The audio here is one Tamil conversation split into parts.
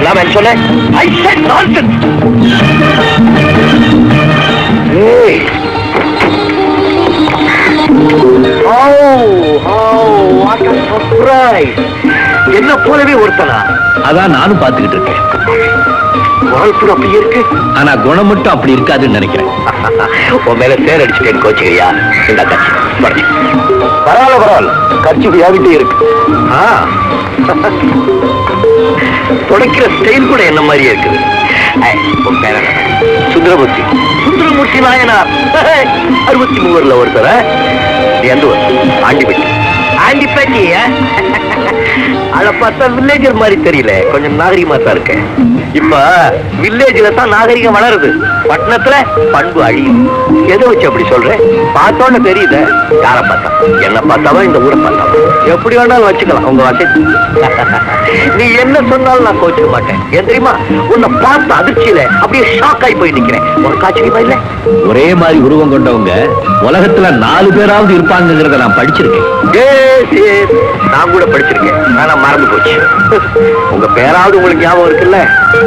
அதான் சொன்னேன் ஐ செட் நான்சென்ஸ் ஏய் என்ன போலவே ஒருத்தனா அதான் நானும் பார்த்துக்கிட்டு இருக்கேன் வாழ்ப்பு அப்படியே இருக்கு ஆனா குணம் மட்டும் அப்படி இருக்காதுன்னு நினைக்கிறேன் உன் மேல சேர் அடிச்சுட்டேன் கோச்சுக்கிறியா இந்த கட்சி பரவாயில்ல பரவாயில்ல கட்சி வியாபிட்டே இருக்கு ஆ. துடைக்கிற ஸ்டைல் கூட என்ன மாதிரியே இருக்குது ஐ, உன் பேர் என்ன? சுந்தரமூர்த்தி சுந்தரமூர்த்தி நாயனார் அறுபத்தி மூவர்ல ஒருத்தர் நீ எந்த ஊர் ஆண்டிப்பட்டி ஆண்டிப்பட்டி அத பார்த்தா வில்லேஜர் மாதிரி தெரியல கொஞ்சம் நாகரிகமா தான் இருக்கேன் இப்ப வில்லேஜ்ல தான் நாகரிகம் வளருது பட்டணத்துல பண்பு அழியும் எதை வச்சு அப்படி சொல்றேன் பார்த்தோன்னு தெரியுது யார பார்த்தா என்ன பார்த்தாவா இந்த ஊரை பார்த்தாவா எப்படி வேணாலும் வச்சுக்கலாம் உங்க வசதி நீ என்ன சொன்னாலும் நான் கோச்சுக்க மாட்டேன் ஏன் தெரியுமா உன்னை பார்த்த அதிர்ச்சியில அப்படியே ஷாக் ஆகி போய் நிக்கிறேன் உனக்கு ஆச்சரியமா இல்ல ஒரே மாதிரி உருவம் கொண்டவங்க உலகத்துல நாலு பேராவது இருப்பாங்கிறத நான் படிச்சிருக்கேன் Yes, yes. நான் கூட படிச்சிருக்கேன் ஆனா மறந்து போச்சு உங்க பேராவது உங்களுக்கு ஞாபகம் இருக்குல்ல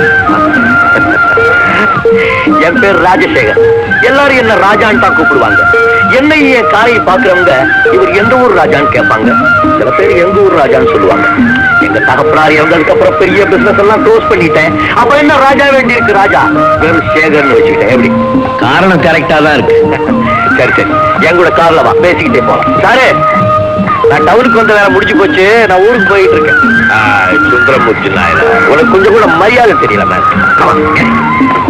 என் பேர் ராஜசேகர் எல்லாரும் என்ன ராஜான்னு தான் கூப்பிடுவாங்க என்னை என் காரையை பாக்குறவங்க இவர் எந்த ஊர் ராஜான்னு கேட்பாங்க சில பேர் எங்க ஊர் ராஜான்னு சொல்லுவாங்க எங்க தகப்பனார் இறந்ததுக்கு அப்புறம் பெரிய பிசினஸ் எல்லாம் க்ளோஸ் பண்ணிட்டேன் அப்ப என்ன ராஜா வேண்டி இருக்கு ராஜா வெறும் சேகர்னு வச்சுக்கிட்டேன் எப்படி காரணம் கரெக்டா தான் இருக்கு சரி சரி என் கூட கார்ல வா பேசிக்கிட்டே போலாம் சாரு நான் டவுனுக்கு வந்த வேலை முடிஞ்சு போச்சு நான் ஊருக்கு போயிட்டு இருக்கேன் ஆ, சுந்தரமூர்த்தி நாயனா உனக்கு கொஞ்சம் கூட மரியாதை தெரியல ma'am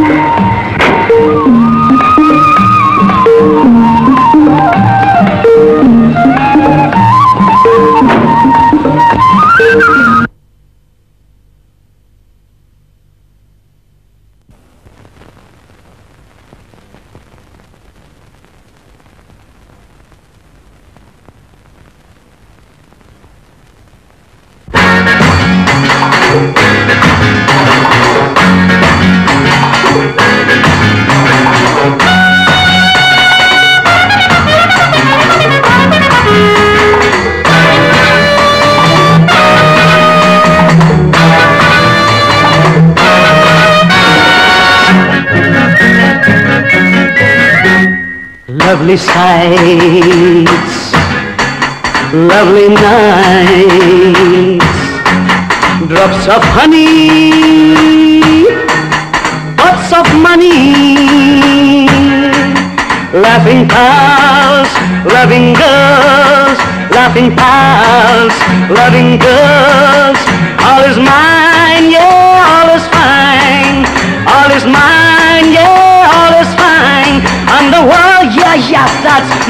Lovely sights, lovely nights, drops of honey, pots of money, laughing pals, loving girls, laughing pals, loving girls. All is mine, yeah, all is fine. All is mine, yeah, all is fine. And the world, yeah, yeah, that's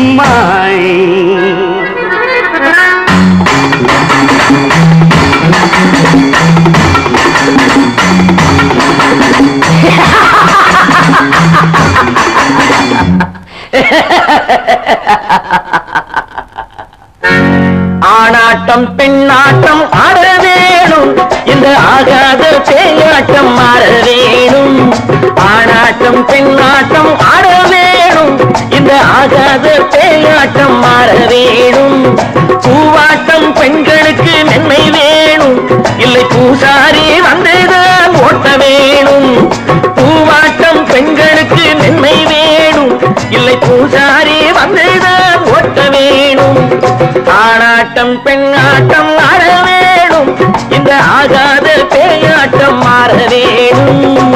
mine. ஆணாட்டம் பெண்ணாட்டம் ஆட வேணும் இந்த ஆகாத பேயாட்டம் ஆட வேணும் ஆணாட்டம் பெண்ணாட்டம் ஆட வேணும் இந்த ஆகாத பேயாட்டம் ஆட வேணும் பூவாட்டம் பெண்களுக்கு மென்மை வேணும் இல்லை பூசாரி வந்தேதான் ஓட்ட வேணும் பூவாட்டம் பெண்களுக்கு மென்மை வேணும் இல்லை பூசாரி வந்தேதான் ஓட்ட வேணும் ஆணாட்டம் பெண்ணாட்டம் ஆட வேணும் இந்த ஆகாத பேயாட்டம் மாற வேணும்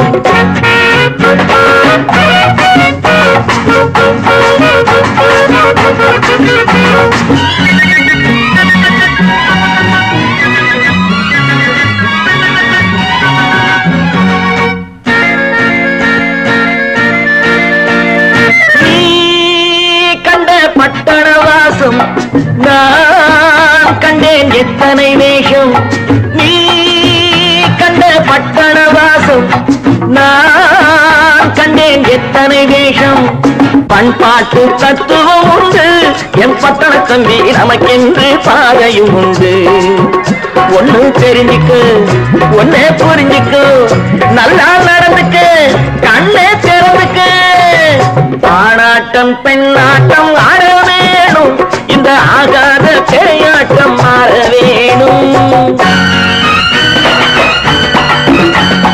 நீ கண்ட பட்டண வாசம் நான் கண்டேன் எத்தனை வேஷம் நீ கண்ட பட்டண வாசம் நான் கண்டேன் எத்தனை வேஷம் பண்பாட்டு தத்துவம் உண்டு என் பட்டண தம்பி நமக்கென்று பாதையும் உண்டு ஒண்ணு தெரிஞ்சுக்கு ஒன்னே புரிஞ்சுக்கு நல்லா நடந்துக்கு கண்ணே திறந்துக்கு ஆணாட்டம் பெண்ணாட்டம் ஆட வேணும் இந்த ஆகாத பேயாட்டம் மாற வேணும்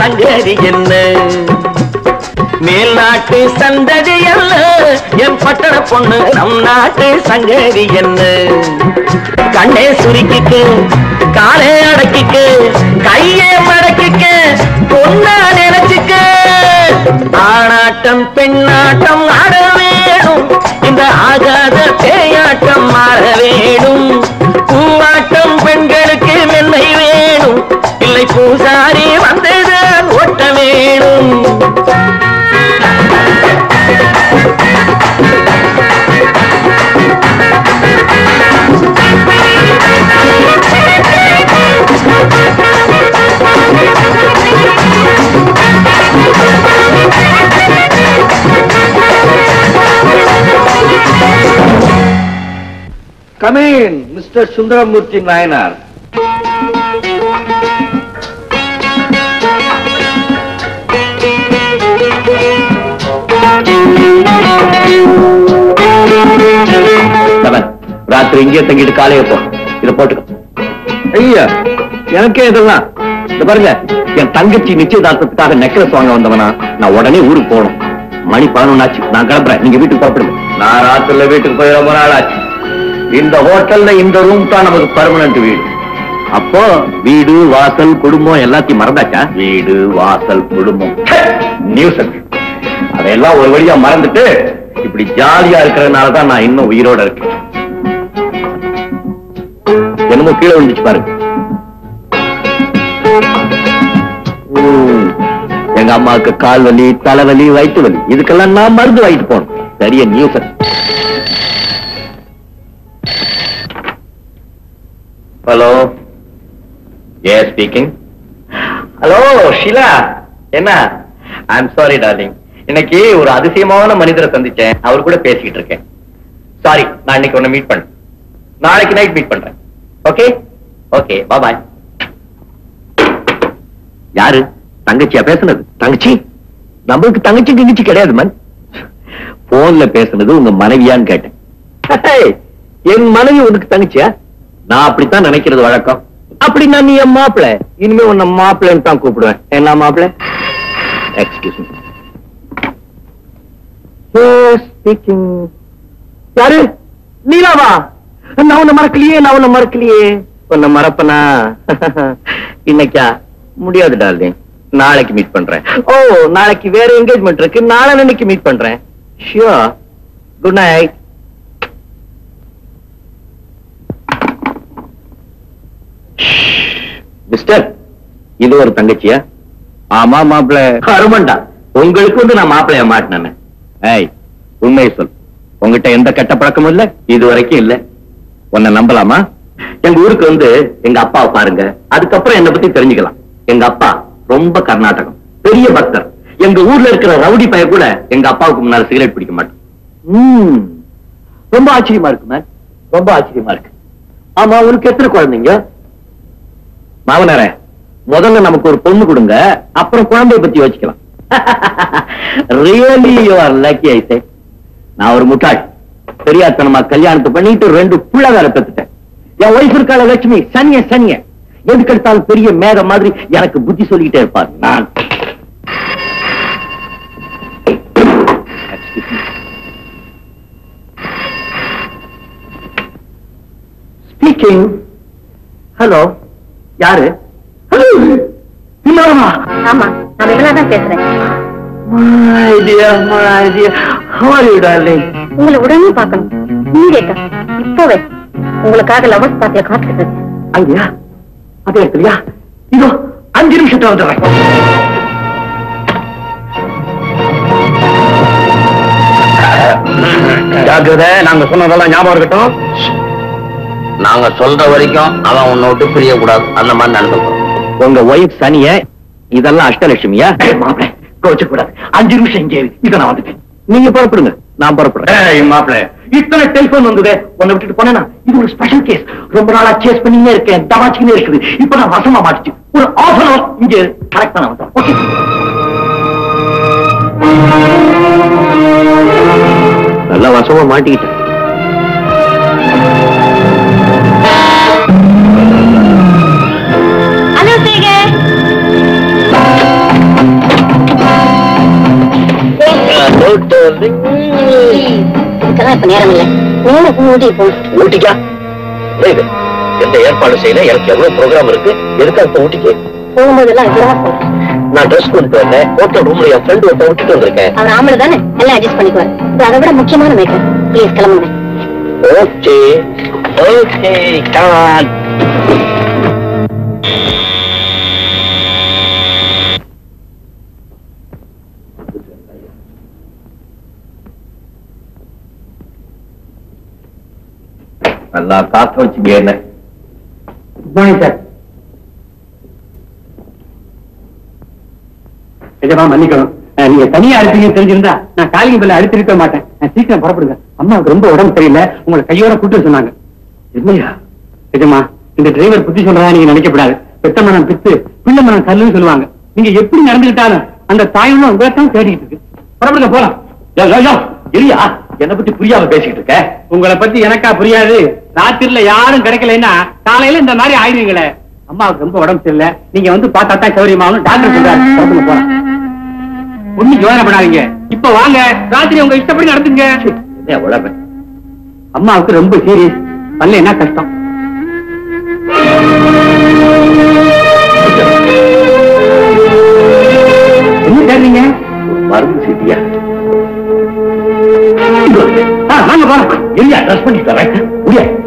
சங்கதி என்ன மேல்நாட்டு சந்ததி அல்ல என் பட்டண பொண்ணு நம் நாட்டு சங்கதி என்ன கண்ணே சுருக்கிக்கு காலே அடக்கிக்கு கையே மடக்கிக்க பொண்ணா நினைச்சுக்க ஆணாட்டம் பெண்ணாட்டம் ஆட வேணும் இந்த ஆகாத பேயாட்டம் மாற வேணும் பூவாட்டம் பெண்களுக்கு மென்மை வேணும் இல்லை பூசாரி வந்ததுதான் ஓட்ட வேணும் கமீன் மிஸ்டர் சுந்தரமூர்த்தி நாயனார் தவன், ராத்திரி இங்கே தங்கிட்டு காலையே போ இதை போட்டுக்கோ ஐயா எனக்கே இதெல்லாம் இந்த பாருங்க என் தங்கச்சி நிச்சயதார்த்தத்துக்காக நெக்லஸ் வாங்க வந்தவனா நான் உடனே ஊருக்கு போகணும் மணி பதினொன்னாச்சு நான் கிளம்புறேன் நீங்க வீட்டுக்கு புறப்படுங்க நான் ராத்திரில வீட்டுக்கு போய் ரொம்ப நாள் ஆச்சு இந்த ஹோட்டல்ல இந்த ரூம் தான் நமக்கு பர்மனன்ட் வீடு அப்போ வீடு வாசல் குடும்பம் எல்லாத்தையும் மறந்தாச்சா வீடு வாசல் குடும்பம் நியூஸ் அதையெல்லாம் ஒரு வழியா மறந்துட்டு இப்படி ஜாலியா இருக்கிறதுனால தான் நான் இன்னும் உயிரோட இருக்கேன் என்னமோ கீழே வந்துச்சு பாருங்க ம். எங்க அம்மாவுக்கு கால் வலி தலைவலி வயிற்று வலி இதுக்கெல்லாம் நான் மருந்து வாங்கிட்டு போகணும் சரிய நியூஸ் ஹலோ ஏ ஸ்பீக்கிங் ஹலோ ஷிலா என்ன ஐ எம் சாரி டார்லிங் இன்னைக்கு ஒரு அதிசயமான மனிதரை சந்திச்சேன் அவர் கூட பேசிக்கிட்டு இருக்கேன் சாரி நான் இன்னைக்கு உன்னை மீட் பண்ணேன் நாளைக்கு நைட் மீட் பண்றேன் ஓகே ஓகே பாய் யாரு தங்கச்சியா பேசுனது தங்கச்சி நம்மளுக்கு தங்கச்சி தங்கச்சி கிடையாது மன் போன்ல பேசுனது உங்க மனைவியான்னு கேட்டேன் ஹே, என் மனைவி உனக்கு தங்கச்சியா நான் அப்படித்தான் நினைக்கிறது வழக்கம் அப்படின்னா நீ என் மாப்பிள இனிமே உன்னை மாப்பிள்ளைன்னு தான் கூப்பிடுவேன் என்ன மாப்பிள எக்ஸ்கியூஸ் ஸ்பீக்கிங் யாரு நீலாவா நான் உன்னை மறக்கலையே நான் உன்னை மறக்கலையே உன்னை மறப்பனா இன்னைக்கா முடியாது டார்லிங் நாளைக்கு மீட் பண்றேன் ஓ நாளைக்கு வேற என்கேஜ்மெண்ட் இருக்கு நாளை அன்னைக்கு மீட் பண்றேன் ஷியோர் குட் நைட் மிஸ்டர் இது ஒரு தங்கச்சியா ஆமா மாப்பிள்ள அருமண்டா உங்களுக்கு வந்து நான் மாப்பிள்ளைய மாட்டினேன் ஏய் உண்மையை சொல் உங்ககிட்ட எந்த கெட்ட பழக்கமும் இல்ல இது வரைக்கும் இல்ல உன்னை நம்பலாமா எங்க ஊருக்கு வந்து எங்க அப்பாவை பாருங்க அதுக்கப்புறம் என்னை பத்தி தெரிஞ்சுக்கலாம் எங்க அப்பா ரொம்ப கர்நாடகம் பெரிய பக்தர் எங்க ஊர்ல இருக்கிற ரவுடி பைய கூட எங்க அப்பாவுக்கு முன்னால சிகரெட் பிடிக்க மாட்டோம் ம், ரொம்ப ஆச்சரியமா இருக்கு மேம் ரொம்ப ஆச்சரியமா இருக்கு ஆமா உனக்கு எத்தனை குழந்தைங்க மாமனாரே முதல்ல நமக்கு ஒரு பொண்ணு கொடுங்க அப்புறம் குழந்தைய பத்தி யோசிக்கலாம் really you are lucky I say நான் ஒரு முட்டாள் பெரியாத்தனமா கல்யாணத்தை பண்ணிட்டு ரெண்டு புள்ள வேற பெத்துட்டேன் என் ஒய்ஃப் இருக்காள லட்சுமி சனிய சனிய எதுக்கு எடுத்தாலும் பெரிய மேக மாதிரி எனக்கு புத்தி சொல்லிக்கிட்டே இருப்பார் நான் ஸ்பீக்கிங் ஹலோ யாரு ஹலோ இல்லாமா ஆமா நான் விமலா தான் பேசுறேன் My dear, my dear, how are you, darling? உங்களை உடனே பார்க்கணும் இமீடியட்டா இப்பவே உங்களுக்காக லவர்ஸ் பார்ட்டிய காத்துட்டு இருக்கேன். அங்கயா அதே இடத்துலயா இதோ அஞ்சு நிமிஷத்துல வந்துடுறேன் ஜாக்கிரதை நாங்க சொன்னதெல்லாம் ஞாபகம் இருக்கட்டும் நாங்க சொல்ற வரைக்கும் அவன் உன்னை விட்டு பிரியக்கூடாது அந்த மாதிரி நடந்துக்கும் உங்க ஒய்ஃப் சனிய இதெல்லாம் அஷ்டலட்சுமியா மாப்பிள கோச்சு கூடாது அஞ்சு நிமிஷம் இங்கே இரு. இதை நான் வந்துட்டேன் நீங்க புறப்படுங்க நான் புறப்படுறேன் மாப்பிள இத்தனை டெலிபோன் வந்தது உன்னை விட்டுட்டு போனேனா இது ஒரு ஸ்பெஷல் கேஸ் ரொம்ப நாளா சேஸ் பண்ணினே இருக்கேன் தவாச்சிக்கினே இருக்குது இப்ப நான் வசமா மாட்டிச்சு ஒரு ஆஃப் அன் அவர் இங்க கரெக்டா நான் வந்தேன் ஓகே நல்லா வசமா மாட்டிக்கிட்டேன் ஹலோ சேகர் இதுக்கெல்லாம் இப்ப நேரம் இல்லை நேரம் ஊட்டிக்கு போகணும் ஊட்டிக்கா என்ன இது எந்த ஏற்பாடு செய்யல எனக்கு எவ்வளவு ப்ரோக்ராம் இருக்கு எதுக்கு இப்ப ஊட்டிக்கு போகும்போதெல்லாம் இப்படிதான் போகணும் நான் ட்ரெஸ் கொண்டு வந்தேன் ஹோட்டல் ரூம்ல என் ஃப்ரெண்ட் ஒருத்த விட்டுட்டு வந்திருக்கேன் அவர் ஆம்பளை தானே எல்லாம் அட்ஜஸ்ட் பண்ணிக்குவார் இது அதை விட முக்கியமான மேட்டர் ப்ளீஸ் கிளம்புங்க ஓகே ஓகே கான் நல்லா காக்க வச்சுங்க என்ன குட் மார்னிங் சார் நிஜமா மன்னிக்கணும் அஹ், நீங்க தனியா இருப்பீங்கன்னு தெரிஞ்சிருந்தா நான் காலிங்க பில்ல அடித்திருக்க மாட்டேன் அஹ், சீக்கிரம் புறப்படுங்க அம்மாவுக்கு ரொம்ப உடம்பு சரியில்லை உங்களை கையோட கூட்டு சொன்னாங்க இல்லையா நிஜமா இந்த டிரைவர் புத்தி சொல்றதா நீங்க நினைக்கப்படாது பெத்த மனம் பித்து பிள்ளை மனம் கல்லுன்னு சொல்லுவாங்க நீங்க எப்படி நடந்துகிட்டாலும் அந்த தாயுள்ள உங்களை தான் தேடிட்டு இருக்கு புறப்படுங்க போலாம் யோ, யோ, யோ, இல்லையா என்னை பத்தி புரியாம பேசிக்கிட்டு இருக்க உங்களை பத்தி எனக்கா புரியாது ராத்திரில யாரும் கிடைக்கலன்னா காலையில இந்த மாதிரி ஆயிடுவீங்களே அம்மாவுக்கு ரொம்ப உடம்பு சரியில்லை நீங்க வந்து பார்த்தா தான் சௌரியமாகும் டாக்டர் சொல்றாரு புறப்படுங்க போலாம் ஒண்ணு யோசனை பண்ணாதீங்க இப்ப வாங்க ராத்திரி உங்க இஷ்டப்படி நடந்துங்க என்ன உலகம் அம்மாவுக்கு ரொம்ப சீரியஸ் பல்ல என்ன கஷ்டம் என்ன தேடுறீங்க மருந்து சீட்டியா ஆ, வாங்க போலாம் இல்லையா ட்ரெஸ் பண்ணி தரேன் முடியாது